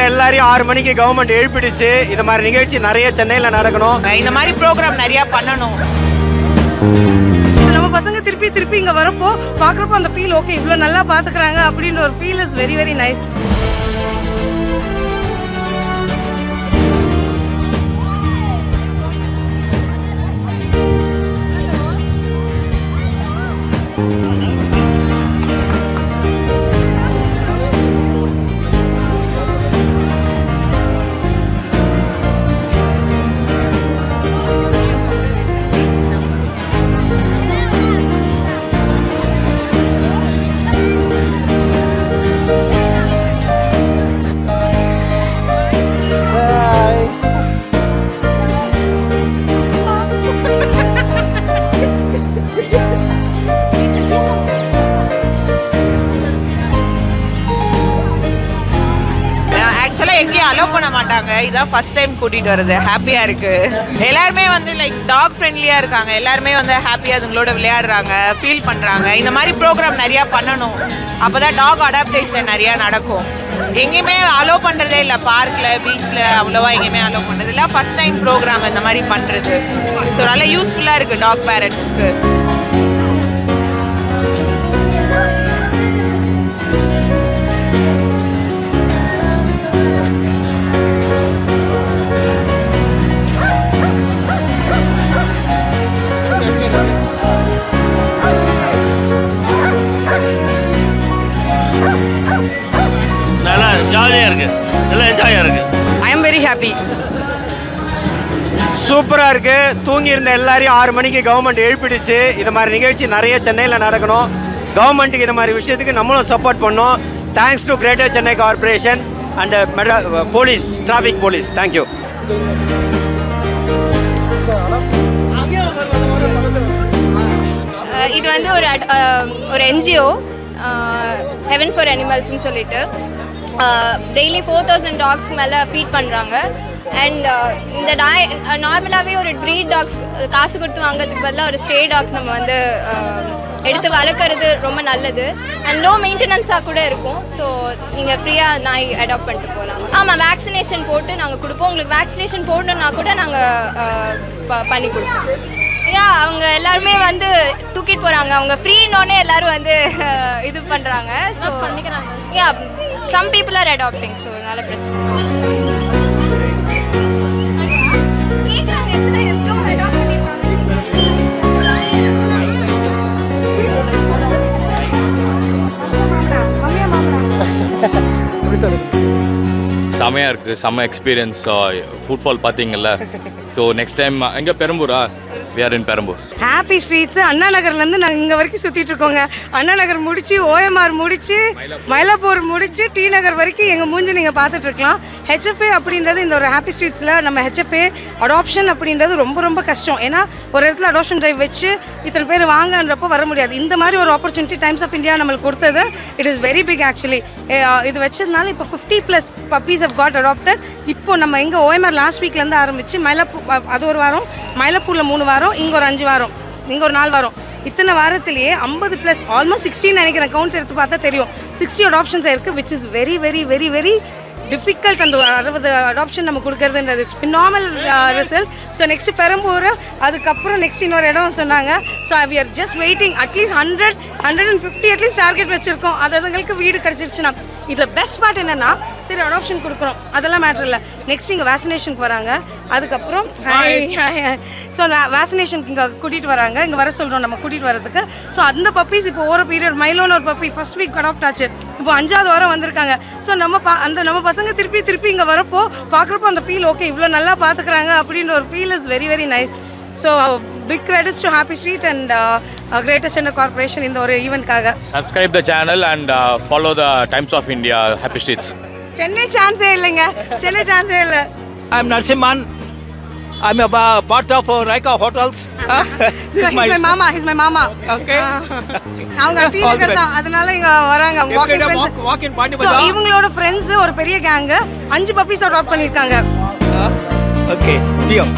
எல்லாரையும் ஆறு மணிக்கு கவர்மெண்ட் எழுப்பிடுச்சு இது மாதிரி நிகழ்ச்சி நிறைய சென்னையில் நடக்கணும் இந்த மாதிரி ப்ரோக்ராம் நிறைய பண்ணணும் நம்ம பசங்க திருப்பி திருப்பி இங்க வரப்போ பாக்குறப்போ அந்த ஃபீல் ஓகே இவ்வளவு நல்லா பாத்துக்கிறாங்க அப்படின்ற ஒரு feel is very very nice ஆக்சுவலாக எங்கேயும் அலோவ் பண்ண மாட்டாங்க இதான் ஃபர்ஸ்ட் டைம் கூட்டிகிட்டு வருது ஹாப்பியாக இருக்கு எல்லாருமே வந்து லைக் டாக் ஃப்ரெண்ட்லியாக இருக்காங்க எல்லாருமே வந்து ஹாப்பியாக அதுங்களோட விளையாடுறாங்க ஃபீல் பண்ணுறாங்க இந்த மாதிரி ப்ரோக்ராம் நிறையா பண்ணணும் அப்போ தான் டாக் அடாப்டேஷன் நிறையா நடக்கும் எங்கேயுமே அலோவ் பண்ணுறதே இல்லை பார்க்கில் பீச்சில் அவ்வளோவா எங்கேயுமே அலோவ் பண்ணுறது இல்லை ஃபர்ஸ்ட் டைம் ப்ரோக்ராம் இந்த மாதிரி பண்ணுறது ஸோ நல்லா யூஸ்ஃபுல்லாக இருக்குது டாக் பேரண்ட்ஸ்க்கு நல்லா ஜாலியாக இருக்கு நல்லா என்ஜாயாக இருக்கு ஐ எம் வெரி ஹாப்பி சூப்பராக இருக்கு தூங்கி இருந்த எல்லாரையும் ஆறு மணிக்கு கவர்மெண்ட் எழுப்பிடுச்சு இது மாதிரி நிகழ்ச்சி நிறைய சென்னையில் நடக்கணும் கவர்மெண்ட்டுக்கு இது மாதிரி விஷயத்துக்கு நம்மளும் சப்போர்ட் பண்ணோம் thanks to greater Chennai corporation and Madras police traffic police thank you அஹ் இது வந்து ஒரு அட்- அஹ் ஒரு என்ஜிஓ ஹெவன் ஃபார் அனிமல்ஸ்னு சொல்லிட்டு டெய்லி ஃபோர் தௌசண்ட் டாக்ஸ் மேலே ஃபீட் பண்ணுறாங்க அண்ட் இந்த டாய் நார்மலாகவே ஒரு ட்ரீட் டாக்ஸ் காசு கொடுத்து வாங்குறதுக்கு பதிலாக ஒரு ஸ்டே டாக்ஸ் நம்ம வந்து அஹ், எடுத்து வளர்க்குறது ரொம்ப நல்லது அண்ட் லோ மெயின்டெனன்ஸாக கூட இருக்கும் ஸோ நீங்கள் ஃப்ரீயாக நாய் அடாப்ட் பண்ணிட்டு போகலாம் ஆமாம் வேக்சினேஷன் போட்டு நாங்கள் கொடுப்போம் உங்களுக்கு வேக்சினேஷன் போடணுன்னா கூட நாங்கள் பண்ணி கொடுப்போம் ஏன் அவங்க எல்லாருமே வந்து தூக்கிட்டு போறாங்க அவங்க ஃப்ரீனோடனே எல்லாரும் வந்து அஹ், இது பண்றாங்க ஸோ பண்ணிக்கிறாங்க yeah some people are adopting so அதனால பிரச்சனை செமையாக இருக்குது செம்ம எக்ஸ்பீரியன்ஸ் ஃபுட்பால் பார்த்தீங்கல்ல ஸோ நெக்ஸ்ட் டைம் எங்கே பெரம்பூரா we are in Perambur happy streets Anna நகர்லேருந்து நாங்கள் இங்கே வரைக்கும் சுற்றிட்டு இருக்கோங்க அண்ணா நகர் முடிச்சு ஓஎம்ஆர் முடிச்சு மயிலாப்பூர் முடிச்சு டி நகர் வரைக்கும் எங்கள் மூஞ்சி நீங்கள் பார்த்துட்டு இருக்கலாம் ஹெச்எஃப்ஏ அப்படின்றது இந்த ஒரு ஹாப்பி ஸ்ட்ரீட்ஸில் நம்ம ஹெச்எஃப்ஏ அடாப்ஷன் அப்படின்றது ரொம்ப ரொம்ப கஷ்டம் ஏன்னா ஒரு இடத்துல அடாப்ஷன் டிரைவ் வச்சு இத்தனை பேர் வாங்கன்றப்போ வர முடியாது இந்த மாதிரி ஒரு ஆப்பர்ச்சுனிட்டி டைம்ஸ் ஆஃப் இந்தியா நம்மளுக்கு கொடுத்தது it is very big actually இது வச்சதுனால இப்போ fifty plus puppies have got adopted இப்போ நம்ம எங்கே ஓஎம்ஆர் லாஸ்ட் வீக்லேருந்து ஆரம்பிச்சு மயிலாப்பூர் அது ஒரு வாரம் மயிலாப்பூரில் மூணு வாரம் இங்கே ஒரு அஞ்சு வாரம் இங்கே ஒரு நாலு வாரம் இத்தனை வாரத்திலேயே ஐம்பது ப்ளஸ் ஆல்மோஸ்ட் சிக்ஸ்டின் நினைக்கிறேன் கவுண்ட் எடுத்து பார்த்தா தெரியும் சிக்ஸ்டி அடாப்ஷன்ஸ் ஆயிருக்கு which is very very very very difficult அந்த ஒரு அறுபது அடாப்ஷன் நம்ம கொடுக்கறதுன்றது phenomenal result so next Perambur அதுக்கப்புறம் நெக்ஸ்ட் இன்னொரு இடம் சொன்னாங்க so we are just waiting at least hundred hundred and fifty at least target வச்சிருக்கோம் அது அதுங்களுக்கு வீடு கிடச்சிருச்சுன்னா இதில் பெஸ்ட் பார்ட் என்னன்னா சரி அடாப்ஷன் கொடுக்குறோம் அதெல்லாம் மேட்ரு இல்லை நெக்ஸ்ட் இங்கே வேக்சினேஷனுக்கு வராங்க அதுக்கப்புறம் ஸோ வேக்சினேஷனுக்கு இங்கே கூட்டிகிட்டு வராங்க இங்கே வர சொல்கிறோம் நம்ம கூட்டிகிட்டு வரதுக்கு ஸோ அந்த பப்பீஸ் இப்போ ஒரு பீரியட் மைலோன்னு ஒரு பப்பி ஃபர்ஸ்ட் வீக் அடாப்ட் ஆச்சு இப்போ அஞ்சாவது வாரம் வந்திருக்காங்க ஸோ நம்ம பா அந்த நம்ம பசங்க திருப்பி திருப்பி இங்கே வரப்போ பார்க்குறப்போ அந்த ஃபீல் ஓகே இவ்வளோ நல்லா பார்த்துக்கிறாங்க அப்படின்ற ஒரு feel is very very nice so big credits to happy street and greater Chennai corporation இந்த ஒரு ஈவெண்ட்காக subscribe the channel and follow the Times of India happy streets Chennai சான்ஸே இல்லைங்க சென்னை சான்ஸே இல்லை I'm Narsimhan. I'm a ba- part of uh, Raika Hotels. Huh? This is He's my mama he's my mama Okay. அவங்க T All the Nagar best. தான் அதனால இங்க வராங்க Every walking day walk, friends walk in Pandi so Bazaar. இவங்களோட friends ஒரு பெரிய gang அஞ்சு puppies adopt பண்ணிருக்காங்க Huh? Okay. Leo.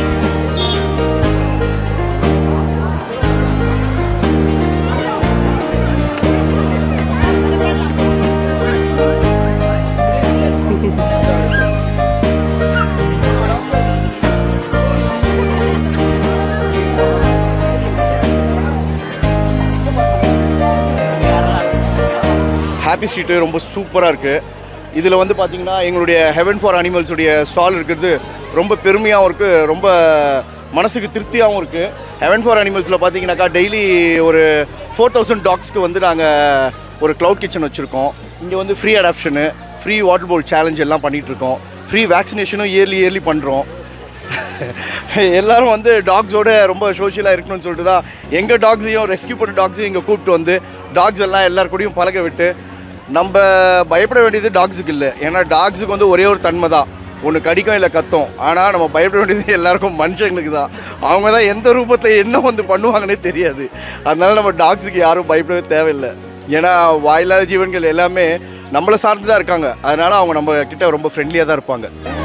Happy street ரொம்ப சூப்பராக இருக்குது இதில் வந்து பார்த்தீங்கன்னா எங்களுடைய ஹெவன் ஃபார் அனிமல்ஸுடைய ஸ்டால் இருக்கிறது ரொம்ப பெருமையாகவும் இருக்குது ரொம்ப மனசுக்கு திருப்தியாகவும் இருக்குது ஹெவன் ஃபார் அனிமல்ஸில் பார்த்தீங்கன்னாக்கா டெய்லி ஒரு ஃபோர் தௌசண்ட் டாக்ஸ்க்கு வந்து நாங்கள் ஒரு க்ளவுட் கிச்சன் வச்சுருக்கோம் இங்கே வந்து ஃப்ரீ அடாப்ஷனு ஃப்ரீ வாட்டர் போல் சேலஞ்ச் எல்லாம் பண்ணிகிட்டு இருக்கோம் ஃப்ரீ வேக்சினேஷனும் இயர்லி இயர்லி பண்ணுறோம் எல்லாரும் வந்து டாக்ஸோட ரொம்ப சோஷியலாக இருக்கணும்னு சொல்லிட்டு தான் எங்கள் டாக்ஸையும் ரெஸ்கியூ பண்ண டாக்ஸையும் இங்கே கூப்பிட்டு வந்து டாக்ஸ் எல்லாம் எல்லார் கூடயும் பழக விட்டு நம்ம பயப்பட வேண்டியது டாக்ஸுக்கு இல்லை ஏன்னா டாக்ஸுக்கு வந்து ஒரே ஒரு தன்மை தான் ஒன்று கடிக்கும் இல்லை கத்தும் ஆனால் நம்ம பயப்பட வேண்டியது எல்லாருக்கும் மனுஷங்களுக்கு தான் அவங்க தான் எந்த ரூபத்தில் என்ன வந்து பண்ணுவாங்கன்னே தெரியாது அதனால நம்ம டாக்ஸுக்கு யாரும் பயப்படவே தேவையில்லை ஏன்னா வாயில்லாத ஜீவன்கள் எல்லாமே நம்மளை சார்ந்து தான் இருக்காங்க அதனால அவங்க நம்ம கிட்ட ரொம்ப ஃப்ரெண்ட்லியாக தான் இருப்பாங்க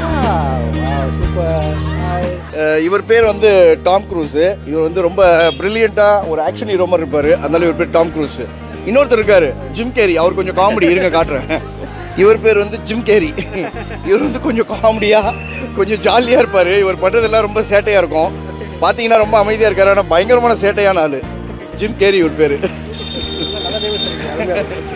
அஹ் இவர் பேர் வந்து டாம் க்ரூஸு இவர் வந்து ரொம்ப ப்ரில்லியண்ட்டாக ஒரு ஆக்ஷன் ஹீரோ மாதிரி இருப்பார் அதனால இவர் பேர் டாம் க்ரூஸு இன்னொருத்தர் இருக்காரு ஜிம் கேரி அவர் கொஞ்சம் காமெடி இருங்க காட்டுறேன் இவர் பேர் வந்து ஜிம் கேரி இவர் வந்து கொஞ்சம் காமெடியாக கொஞ்சம் ஜாலியாக இருப்பார் இவர் பண்ணுறதெல்லாம் ரொம்ப சேட்டையாக இருக்கும் பார்த்தீங்கன்னா ரொம்ப அமைதியாக இருக்காரு ஆனால் பயங்கரமான சேட்டையான ஆள் ஜிம் கேரி இவர் பேர்